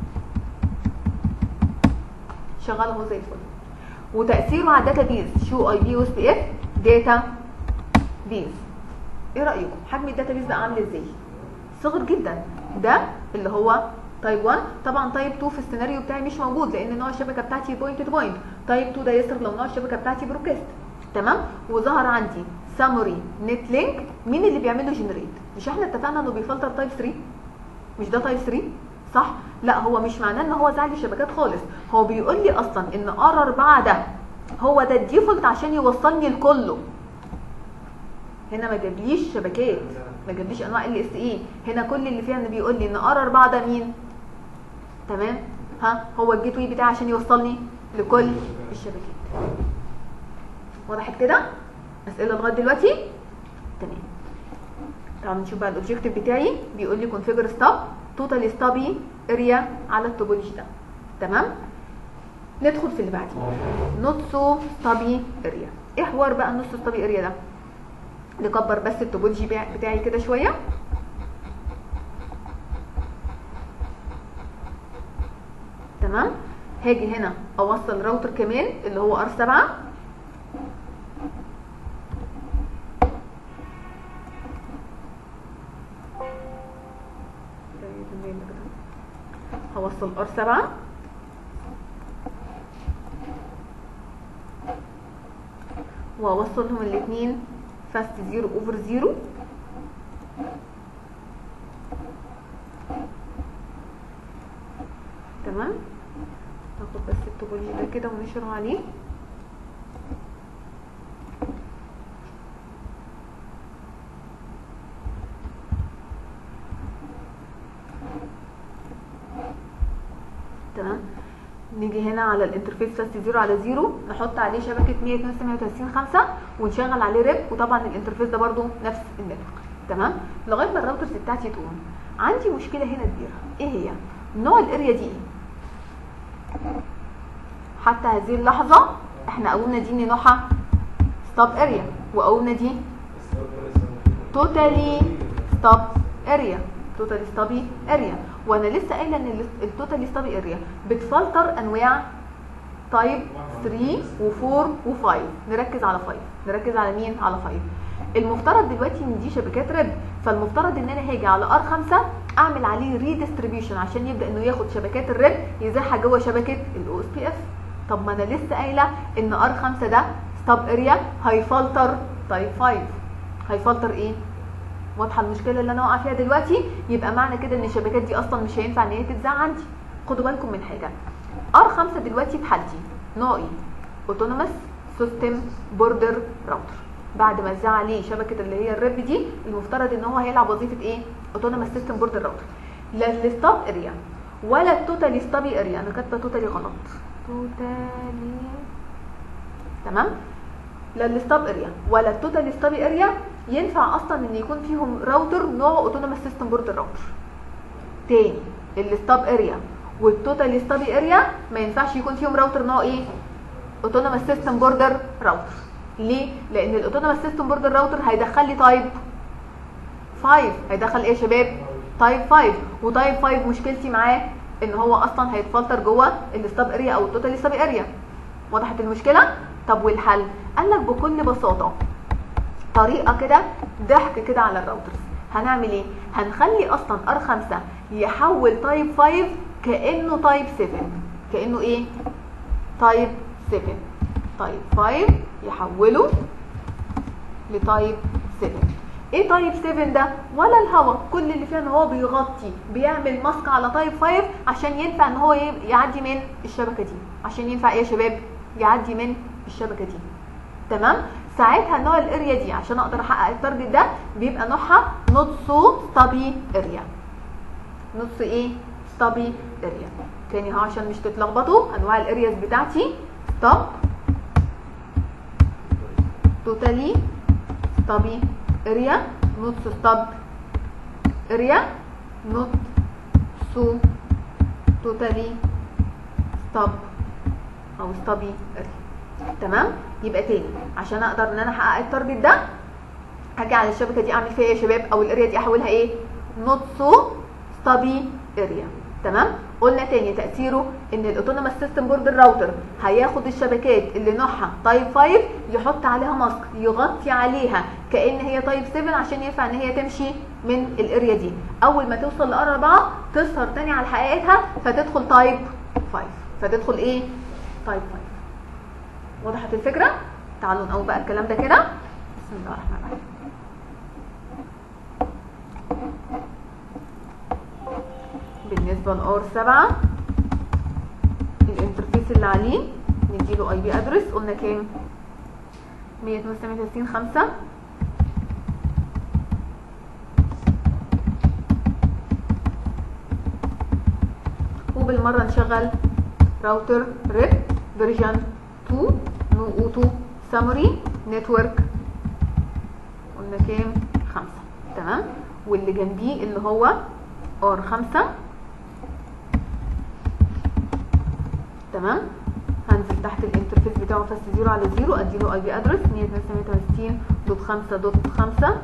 شغال اهو زي الفل وتاثيره على الداتا بيز شو اي بي او اس بي اف داتا بيز ايه رايكم حجم الداتا بيز بقى عامل ازاي صغر جدا ده اللي هو تايب 1 طبعا تايب 2 في السيناريو بتاعي مش موجود لان نوع الشبكه بتاعتي بوينت تو بوينت تايب 2 ده يصرف لو نوع الشبكه بتاعتي بروكست تمام وظهر عندي ساموري نت لينك مين اللي بيعمل له جنريت مش احنا اتفقنا انه بيفلتر تايب 3 مش ده تايب 3 صح لا هو مش معناه ان هو زعل الشبكات خالص هو بيقول لي اصلا ان ار 4 ده هو ده الديفولت عشان يوصلني لكله هنا ما جابليش شبكات ما جابليش انواع ال اس اي هنا كل اللي فيها ان بيقول لي ان ار 4 ده مين تمام ها هو الجيت واي بتاعي عشان يوصلني لكل الشبكات وضحت كده اسئله لغايه دلوقتي تمام تعالوا نشوف بقى الاوبجيكتيف بتاعي بيقول لي كونفيجر ستاب توتال ستابي اريا على التوبولوجي ده تمام ندخل في اللي بعديه نوت سو ستابي اريا ايه حوار بقى النص ستابي اريا ده نكبر بس التوبولوجي بتاعي كده شويه تمام هاجي هنا اوصل راوتر كمان اللي هو ار 7 هوصل ار 7 واوصلهم الاثنين فاست زيرو اوفر زيرو تمام ناخد بس التوبولوجي ده كده ونشره عليه تمام نيجي هنا على الانترفيس فاست زيرو على زيرو نحط عليه شبكه 192 5 ونشغل عليه ريب وطبعا الانترفيس ده برده نفس النتورك تمام لغايه ما الراوترز بتاعتي تقوم عندي مشكله هنا كبيره ايه هي نوع الاريا دي ايه حتى هذه اللحظه احنا قولنا دي ان نوعها ستوب اريا وقولنا دي توتالي ستوب اريا توتالي ستابي اريا وانا لسه قايله ان التوتالي ستابي اريا بتفلتر انواع تايب 3 و4 و5 نركز على 5 نركز على مين على 5 المفترض دلوقتي ان دي شبكات ريب فالمفترض ان انا هاجي على ار 5 اعمل عليه ريديستريبيوشن عشان يبدا انه ياخد شبكات الريب يزحها جوه شبكه الاو اس بي اف طب ما انا لسه قايله ان ار 5 ده ستاب اريا هيفلتر تايب 5 هيفلتر ايه واضحه المشكله اللي انا واقعه فيها دلوقتي يبقى معنى كده ان الشبكات دي اصلا مش هينفع ان هي تتذاع عندي خدوا بالكم من حاجه ار 5 دلوقتي في حالتي نوع ايه اوتونوموس سيستم بوردر راوتر بعد ما اتذاع عليه شبكه اللي هي الريب دي المفترض ان هو هيلعب وظيفه ايه اوتونوموس سيستم بوردر راوتر لا الستاب اريا ولا التوتالي ستابي اريا انا كاتبه توتالي غلط توتالي تمام لا الستاب اريا ولا التوتال ستابي اريا ينفع اصلا ان يكون فيهم راوتر نوع اوتونوموس سيستم بوردر راوتر تاني الستاب اريا والتوتال ستابي اريا ما ينفعش يكون فيهم راوتر نوع ايه اوتونوموس سيستم بوردر راوتر ليه لان الاوتونوموس سيستم بوردر راوتر هيدخل لي تايب 5 هيدخل ايه يا شباب تايب 5 وتايب 5 مشكلتي معاه ان هو اصلا هيتفلتر جوه الستاب اريا او التوتال ستابي اريا وضحت المشكله طب والحل قال لك بكل بساطه طريقه كده ضحك كده على الراوترز هنعمل ايه هنخلي اصلا ار 5 يحول تايب 5 كانه تايب 7 كانه ايه تايب 7 تايب 5 يحوله لتايب 7 ايه تايب 7 ده ولا الهوا كل اللي فيها ان هو بيغطي بيعمل ماسك على تايب 5 عشان ينفع ان هو يعدي من الشبكه دي عشان ينفع ايه يا شباب يعدي من الشبكه دي تمام ساعتها نوع الاريا دي عشان اقدر احقق التارجت ده بيبقى نوعها نوت سو ستابي اريا نوت ايه ستابي اريا تاني اهو عشان مش تتلخبطوا انواع الارياز بتاعتي ستاب توتالي ستابي اريا نوت ستاب اريا نوت سو توتالي ستاب او ستابي اريا تمام يبقى تاني عشان اقدر ان انا احقق التارجت ده هاجي على الشبكه دي اعمل فيها ايه يا شباب او الاريا دي احولها ايه نوت سو ستابي اريا تمام قلنا تاني تاثيره ان الاوتونوموس سيستم بورد الراوتر هياخد الشبكات اللي نوعها تايب 5 يحط عليها ماسك يغطي عليها كان هي تايب 7 عشان ينفع ان هي تمشي من الاريا دي اول ما توصل لار 4 تظهر تاني على حقيقتها فتدخل تايب 5 فتدخل ايه تايب 5 وضحت الفكره تعالوا نقوم بقى الكلام ده كده بسم الله الرحمن الرحيم بالنسبه لار 7 الانترفيس اللي عليه نديله اي بي ادرس قلنا كام 168 5 وبالمره نشغل راوتر ريب فيرجن 2 نو اوتو سامري نتورك قلنا كام 5 تمام واللي جنبيه اللي هو ار 5 تمام هنزل تحت الانترفيس بتاعه فاست 0 على 0 اديله اي بي ادرس 168 دوت 5 دوت 5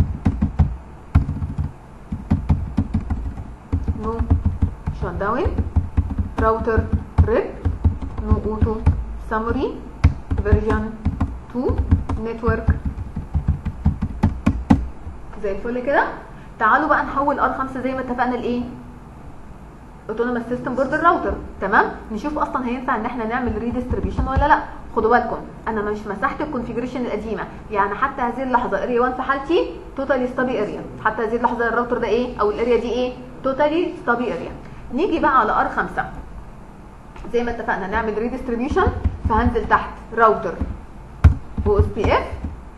نو شut داون راوتر ريب نو اوتو سامري فيرجن 2 نتورك زي الفل كده تعالوا بقى نحول ار 5 زي ما اتفقنا لايه اوتونوموس سيستم بورد الراوتر تمام نشوف اصلا هينفع ان احنا نعمل ريديستريبيوشن ولا لا خدوا بالكم انا مش مسحت الكونفيجريشن القديمه يعني حتى هذه اللحظه اريا 1 في حالتي توتالي ستابي اريا حتى هذه اللحظه الراوتر ده ايه او الاريا دي ايه توتالي ستابي اريا نيجي بقى على ار 5 زي ما اتفقنا نعمل ريديستريبيوشن فهنزل تحت راوتر او اس بي اف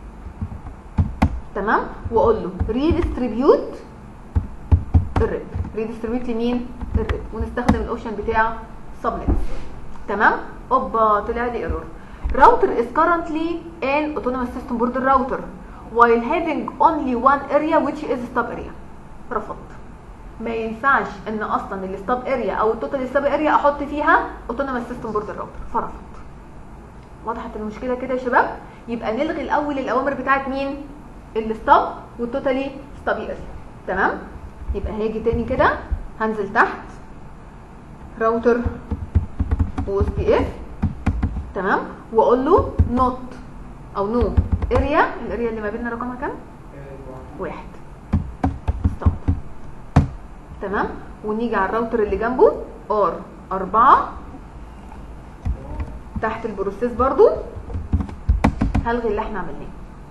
تمام واقول له ريديستريبيوت الريب ريديستريبيوت لمين الريب ونستخدم الاوبشن بتاع سبنت تمام اوبا طلع لي ايرور router is currently an autonomous system border router while having only one area which is stub area رفض ما ينفعش ان اصلا الستاب اريا او التوتال ستاب اريا احط فيها اوتونوموس سيستم بورد الراوتر فرفض وضحت المشكله كده يا شباب يبقى نلغي الاول الاوامر بتاعت مين الستاب والتوتالي ستاب اريا تمام يبقى هاجي تاني كده هنزل تحت راوتر او اس بي اف تمام واقول له نوت او نو اريا الاريا اللي ما بيننا رقمها كام واحد ستوب تمام ونيجي على الراوتر اللي جنبه ار 4 تحت البروسيس برضو هلغي اللي احنا عملناه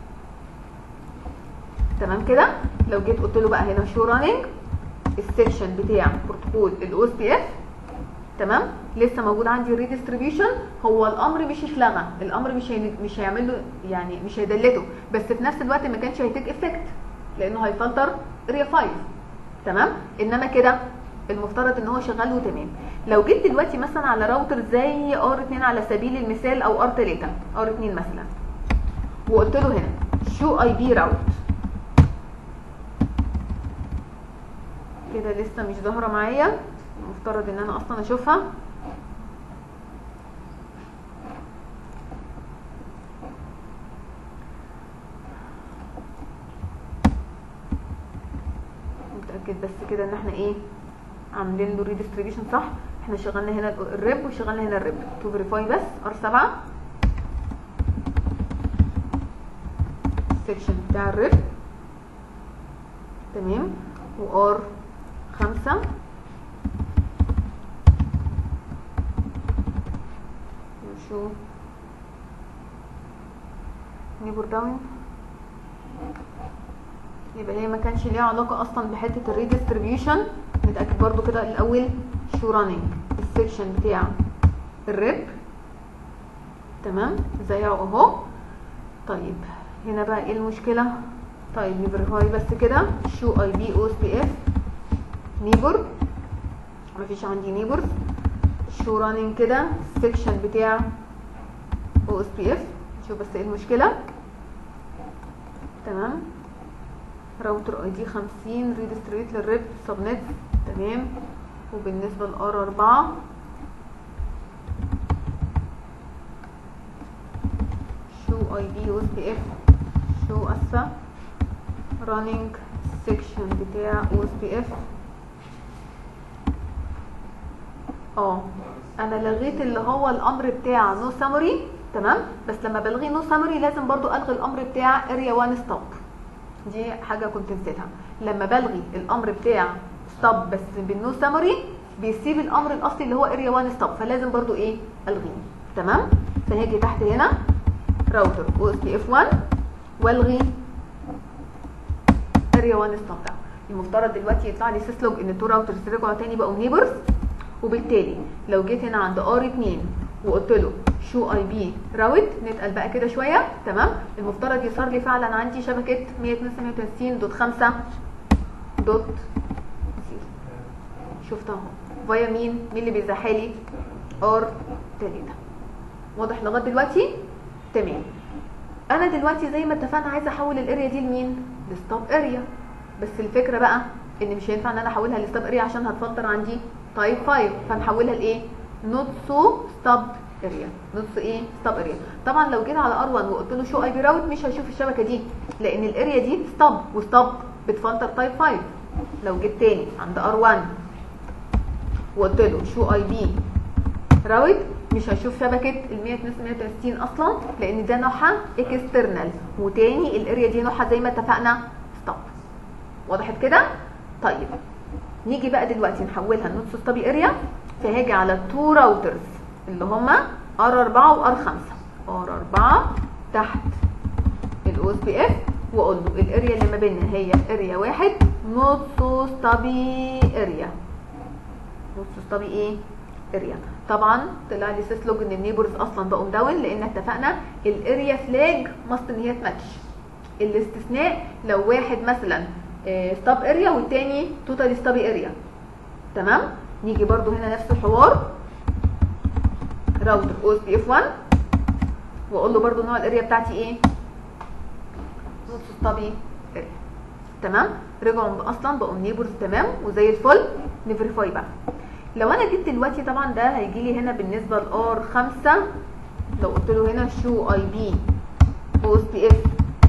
تمام كده لو جيت قلت له بقى هنا شو راننج السكشن بتاع بروتوكول الاو اس بي اف تمام لسه موجود عندي الريديستريبيوشن هو الامر مش اتلغى الامر مش هي... مش هيعمل له يعني مش هيدلته بس في نفس الوقت ما كانش هيتيك افكت لانه هيفلتر اريا 5 تمام انما كده المفترض ان هو شغال وتمام لو جيت دلوقتي مثلا على راوتر زي ار 2 على سبيل المثال او ار 3 ار 2 مثلا وقلت له هنا شو اي بي راوت كده لسه مش ظاهره معايا المفترض ان انا اصلا اشوفها نتاكد بس كده ان احنا ايه عاملين له ريديستريبيوشن صح احنا شغلنا هنا الريب وشغلنا هنا الريب تو فيريفاي بس ار 7 السكشن بتاع الريب تمام وار 5 نشوف نيبر داون يبقى هي ما كانش ليها علاقه اصلا بحته الريديستريبيوشن نتاكد برضو كده الاول شو راننج السكشن بتاع الريب تمام زي اهو طيب هنا بقى ايه المشكله طيب نفيريفاي بس كده شو اي بي او اس بي اف نيبر مفيش عندي نيبرز شو رانينج كده السكشن بتاع او اس بي اف شوف بس ايه المشكله تمام راوتر اي دي 50 ريدستريت للريب سبنت تمام وبالنسبه لار 4 شو اي بي او اس بي اف شو اسفه رانينج سيكشن بتاع او اس بي اف اه انا لغيت اللي هو الامر بتاع نو سامري تمام بس لما بلغي نو سامري لازم برضو الغي الامر بتاع اريا 1 ستوب دي حاجه كنت نسيتها لما بلغي الامر بتاع ستوب بس بالنو سامري بيسيب الامر الاصلي اللي هو اريا 1 ستوب فلازم برضو ايه الغيه تمام فهاجي تحت هنا راوتر او اس بي اف 1 والغي اريا 1 ستوب ده المفترض دلوقتي يطلع لي سيسلوج ان التو راوترز رجعوا تاني بقوا نيبرز وبالتالي لو جيت هنا عند ار 2 وقلت له شو اي بي راوت نتقل بقى كده شويه تمام المفترض يظهر لي فعلا عندي شبكه 192 دوت 5 دوت 0 شفتها اهو فيا مين مين اللي بيزحلي ار 3 واضح لغايه دلوقتي تمام انا دلوقتي زي ما اتفقنا عايزه احول الاريا دي لمين لستوب اريا بس الفكره بقى ان مش هينفع ان انا احولها لستوب اريا عشان هتفلتر عندي تايب 5 فنحولها لايه نوت سو ستوب اريا نوت سو ايه ستوب اريا طبعا لو جيت على ار 1 وقلت له شو اي بي راوت مش هيشوف الشبكه دي لان الاريا دي ستوب وستوب بتفلتر تايب 5 لو جيت تاني عند ار 1 وقلت له شو اي بي راوت مش هشوف شبكه ال 162 اصلا لان ده نوعها اكسترنال وتاني الاريا دي نوعها زي ما اتفقنا ستوب وضحت كده طيب نيجي بقى دلوقتي نحولها لنوت ستابي اريا فهاجي على التو راوترز اللي هما ار 4 وار 5 ار 4 تحت الاو اس بي اف واقول له الاريا اللي ما بيننا هي اريا واحد نوت ستابي اريا نوت ستابي ايه اريا طبعا طلع لي سيسلوج ان النيبرز اصلا بقوا داون لان اتفقنا الاريا فلاج ماست ان هي تماتش الاستثناء لو واحد مثلا ستاب اريا والتاني توتال ستاب اريا تمام نيجي برضو هنا نفس الحوار راوتر او اس بي اف 1 واقول له برضو نوع الاريا بتاعتي ايه نوت ستابي اريا تمام رجعوا اصلا بقوا نيبرز تمام وزي الفل نفيريفاي بقى لو انا جيت دلوقتي طبعا ده هيجي لي هنا بالنسبه لار 5 لو قلت له هنا شو اي بي او اس بي اف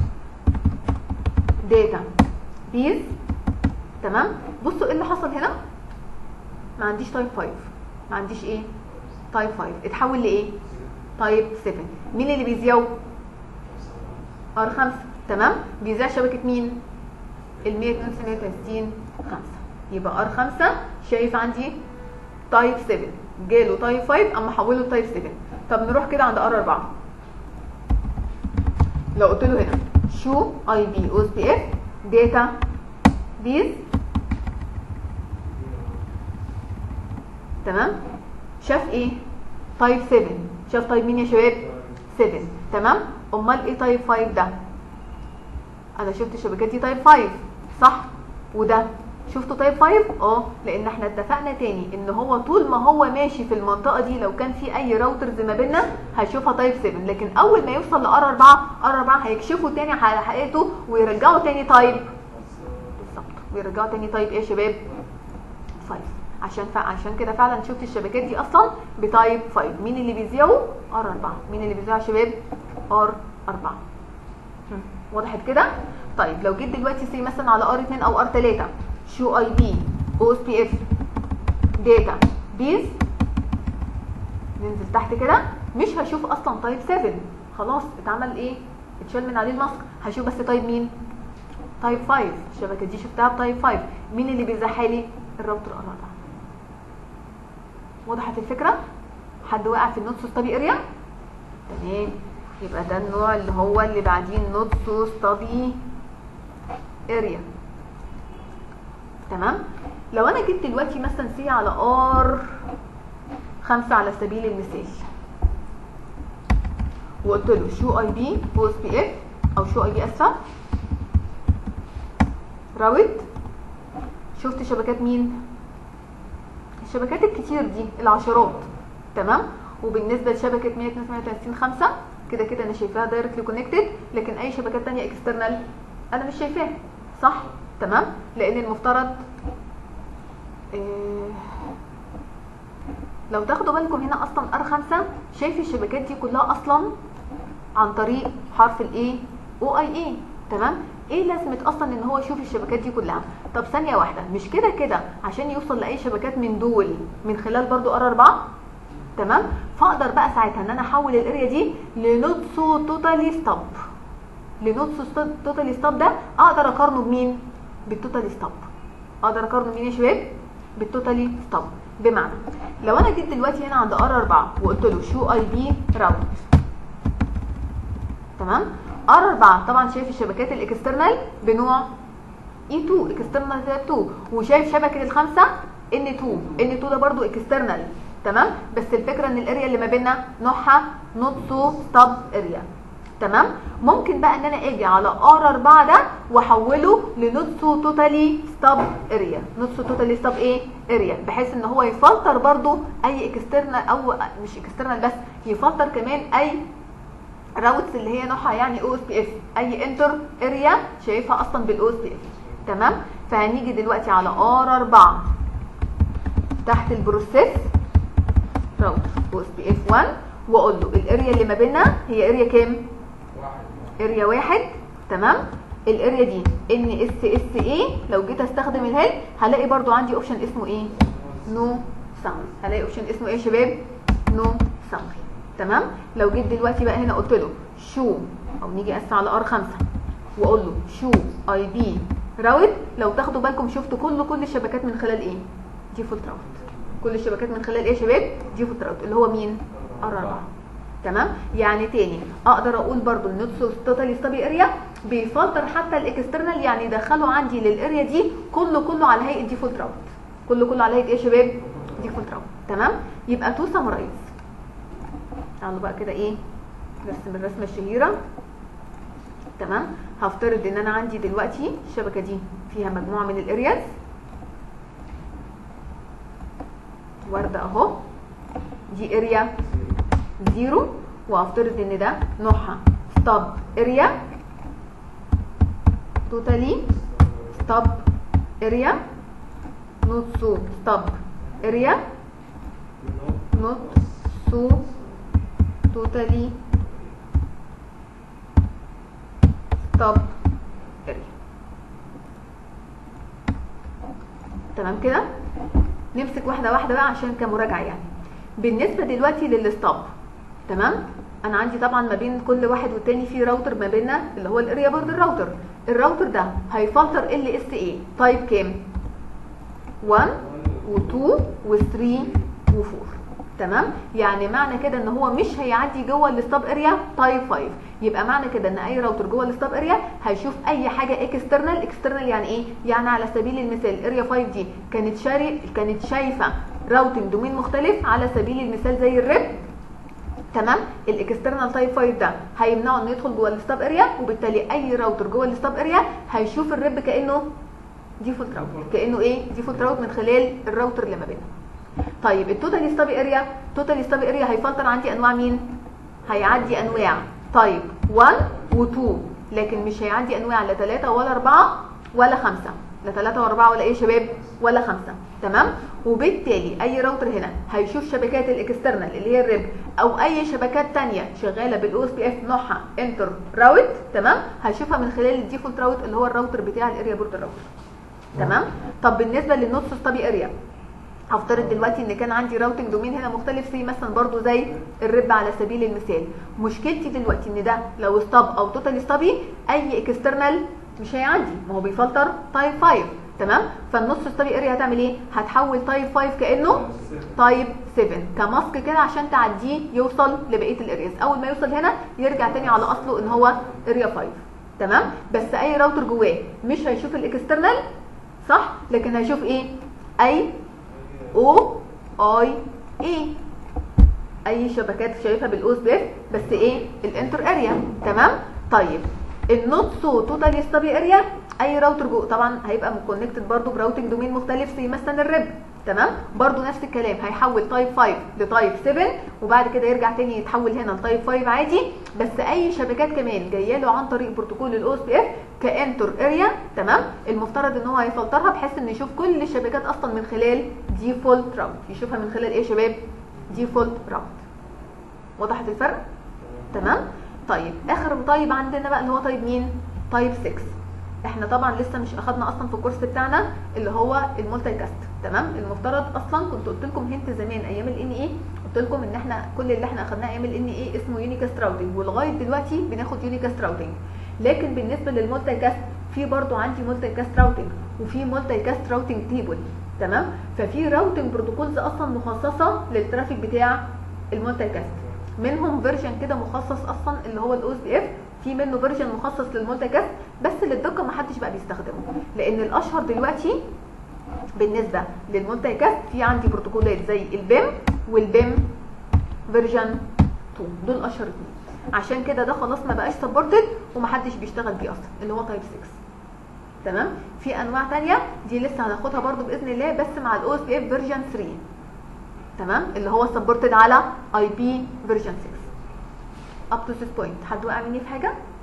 داتا بيز تمام بصوا ايه اللي حصل هنا ما عنديش تايب 5 ما عنديش ايه تايب 5 اتحول لايه تايب 7 مين اللي بيذيعوا ار 5 تمام بيذيع شبكه مين ال 162 5 يبقى ار 5 شايف عندي تايب 7 جاله تايب 5 اما حوله لتايب 7 طب نروح كده عند ار 4 لو قلت له هنا شو اي بي او اس بي اف داتا بيز تمام شاف ايه تايب 7 شاف تايب مين يا شباب 7 تمام امال ايه تايب 5 ده انا شفت الشبكات دي تايب 5 صح وده شفتوا تايب 5 اه لان احنا اتفقنا تاني ان هو طول ما هو ماشي في المنطقه دي لو كان في اي راوترز ما بيننا هيشوفها تايب 7 لكن اول ما يوصل لار 4 ار 4 هيكشفوا تاني على حقيقته ويرجعوا تاني تايب بالظبط ويرجعوا تاني تايب ايه يا شباب 5 عشان ف... عشان كده فعلا شفت الشبكات دي اصلا بتايب 5 مين اللي بيذيعوا ار 4 مين اللي بيذيعوا يا شباب ار 4 وضحت كده طيب لو جيت دلوقتي سي مثلا على ار 2 او ار 3 شو اي بي او اس بي اف داتا بيز ننزل تحت كده مش هشوف اصلا تايب 7 خلاص اتعمل ايه اتشال من عليه الماسك هشوف بس تايب مين تايب 5 الشبكه دي شفتها بتايب 5 مين اللي بيزحلي الراوتر ار 4 وضحت الفكره حد وقع في النوت ستادي اريا تمام يبقى ده النوع اللي هو اللي بعدين نوت ستادي اريا تمام لو انا جيت دلوقتي مثلا سي على ار 5 على سبيل المثال وقلت له شو اي بي او اس بي اف او شو اي بي اسفه راوت شفت شبكات مين الشبكات الكتير دي العشرات تمام وبالنسبه لشبكه 132 5 كده كده انا شايفاها دايركتلي كونكتد لكن اي شبكات تانية اكسترنال انا مش شايفاها صح تمام لان المفترض إيه لو تاخدوا بالكم هنا اصلا ار 5 شايف الشبكات دي كلها اصلا عن طريق حرف الاي او اي اي تمام ايه لازمه اصلا ان هو يشوف الشبكات دي كلها طب ثانيه واحده مش كده كده عشان يوصل لاي شبكات من دول من خلال برضو ار 4 تمام فاقدر بقى ساعتها ان انا احول الاريا دي لنوتسو توتالي ستوب لنوتسو توتالي ستوب ده اقدر اقارنه بمين بالتوتالي ستوب اقدر اقارنه بمين يا شباب بالتوتالي ستوب بمعنى لو انا جيت دلوقتي هنا عند ار 4 وقلت له شو اي بي راوت تمام ار 4 طبعا شايف الشبكات الاكسترنال بنوع اي 2 اكسترنال تايب 2 وشايف شبكه الخمسه ان 2 ان 2 ده برضو اكسترنال تمام بس الفكره ان الاريا اللي ما بيننا نوعها نوت سو ستاب اريا تمام ممكن بقى ان انا اجي على ار 4 ده واحوله لنوت سو توتالي ستاب اريا نوت سو توتالي ستاب ايه اريا بحيث ان هو يفلتر برضو اي اكسترنال او مش اكسترنال بس يفلتر كمان اي راوتس اللي هي نوعها يعني او اس بي اف اي انتر اريا شايفها اصلا بالاو اس بي اف تمام فهنيجي دلوقتي على ار 4 تحت البروسيس راوتر او اس بي اف 1 واقول له الاريا اللي ما بيننا هي اريا كام اريا واحد تمام الاريا دي ان اس اس اي لو جيت استخدم الهيد هلاقي برضو عندي اوبشن اسمه ايه نو ساوند هلاقي اوبشن اسمه ايه يا شباب نو ساوند تمام لو جيت دلوقتي بقى هنا قلت له شو او نيجي اسف على ار 5 واقول له شو اي بي راوت لو تاخدوا بالكم شفتوا كل كل الشبكات من خلال ايه ديفولت راوت كل الشبكات من خلال ايه يا شباب ديفولت راوت اللي هو مين ار 4 تمام يعني تاني اقدر اقول برضو النوتس توتالي ستابي اريا بيفلتر حتى الاكسترنال يعني يدخله عندي للاريا دي كله كله على هيئه ديفولت راوت كله كله على هيئه ايه يا شباب ديفولت راوت تمام يبقى تو سمرايز تعالوا بقى كده ايه نرسم الرسمه الشهيره تمام هفترض ان انا عندي دلوقتي الشبكه دي فيها مجموعه من الارياز ورده اهو دي اريا زيرو وهفترض ان ده نوعها ستوب اريا توتالي ستوب اريا نوت سو ستوب اريا نوت سو توتالي ستوب اريا تمام كده نمسك واحده واحده بقى عشان كمراجعه يعني بالنسبه دلوقتي للستوب تمام انا عندي طبعا ما بين كل واحد والتاني في راوتر ما بيننا اللي هو الاريا بورد الراوتر الراوتر ده هيفلتر ال اس اي تايب كام 1 و2 و3 و4 تمام يعني معنى كده ان هو مش هيعدي جوه الستاب اريا تايب 5 يبقى معنى كده ان اي راوتر جوه الستاب اريا هيشوف اي حاجه اكسترنال اكسترنال يعني ايه يعني على سبيل المثال اريا 5 دي كانت شاري كانت شايفه راوتنج دومين مختلف على سبيل المثال زي الريب تمام الاكسترنال تايب 5 ده هيمنعه انه يدخل جوه الستاب اريا وبالتالي اي راوتر جوه الستاب اريا هيشوف الريب كانه ديفولت راوتر كانه ايه ديفولت راوت من خلال الراوتر اللي ما بينهم طيب التوتال ستابي اريا توتال ستابي اريا هيفلتر عندي انواع مين هيعدي انواع طيب 1 و2 لكن مش هيعدي انواع لا 3 ولا 4 ولا 5 لا 3 و4 ولا ايه يا شباب ولا 5 تمام وبالتالي اي راوتر هنا هيشوف شبكات الاكسترنال اللي هي الريب او اي شبكات تانية شغاله بالاو اس بي اف نوعها انتر راوت تمام هيشوفها من خلال الديفولت راوت اللي هو الراوتر بتاع الاريا بورد الراوتر تمام طب بالنسبه للنوتس ستابي اريا هفترض دلوقتي ان كان عندي راوتنج دومين هنا مختلف زي مثلا برضو زي الرب على سبيل المثال مشكلتي دلوقتي ان ده لو ستاب او توتال ستابي اي اكسترنال مش هيعدي ما هو بيفلتر تايب 5 تمام فالنص ستابي اريا هتعمل ايه هتحول تايب 5 كانه تايب 7 كماسك كده عشان تعديه يوصل لبقيه الارياز اول ما يوصل هنا يرجع تاني على اصله ان هو اريا 5 تمام بس اي راوتر جواه مش هيشوف الاكسترنال صح لكن هيشوف ايه اي او اي اي اي شبكات شايفها بالاو اس بي بس ايه الانتر اريا تمام طيب النوت سو توتال ستابي اريا اي راوتر جو طبعا هيبقى كونكتد برضو براوتنج دومين مختلف زي مثلا الريب تمام برضو نفس الكلام هيحول تايب 5 لتايب 7 وبعد كده يرجع تاني يتحول هنا لتايب 5 عادي بس اي شبكات كمان جايه له عن طريق بروتوكول الاو اس بي اف كانتر اريا تمام المفترض ان هو هيفلترها بحيث انه يشوف كل الشبكات اصلا من خلال ديفولت راوت يشوفها من خلال ايه يا شباب ديفولت راوت وضحت الفرق تمام طيب اخر طيب عندنا بقى اللي هو طيب مين طيب 6 احنا طبعا لسه مش اخدنا اصلا في الكورس بتاعنا اللي هو المولتي كاست تمام المفترض اصلا كنت قلت لكم هنت زمان ايام الان اي قلت لكم ان احنا كل اللي احنا اخدناه ايام الان اي اسمه يونيكاست راوتنج ولغايه دلوقتي بناخد يونيكاست راوتنج لكن بالنسبه للمولتي كاست في برضو عندي مولتي كاست راوتنج وفي مولتي كاست راوتنج تيبل تمام ففي راوتنج بروتوكولز اصلا مخصصه للترافيك بتاع المولتي كاست منهم فيرجن كده مخصص اصلا اللي هو الاو اس بي اف في منه فيرجن مخصص للمولتي كاست بس للدقه ما حدش بقى بيستخدمه لان الاشهر دلوقتي بالنسبه للمولتي كاست في عندي بروتوكولات زي البيم والبيم فيرجن 2 دول اشهر اثنين عشان كده ده خلاص ما بقاش سبورتد ومحدش بيشتغل بيه اصلا اللي هو تايب 6 تمام في انواع تانية دي لسه هناخدها برضو باذن الله بس مع الاو اس بي اف فيرجن 3 تمام اللي هو سبورتد على اي بي فيرجن 6 اب تو ذس بوينت حد وقع مني في حاجه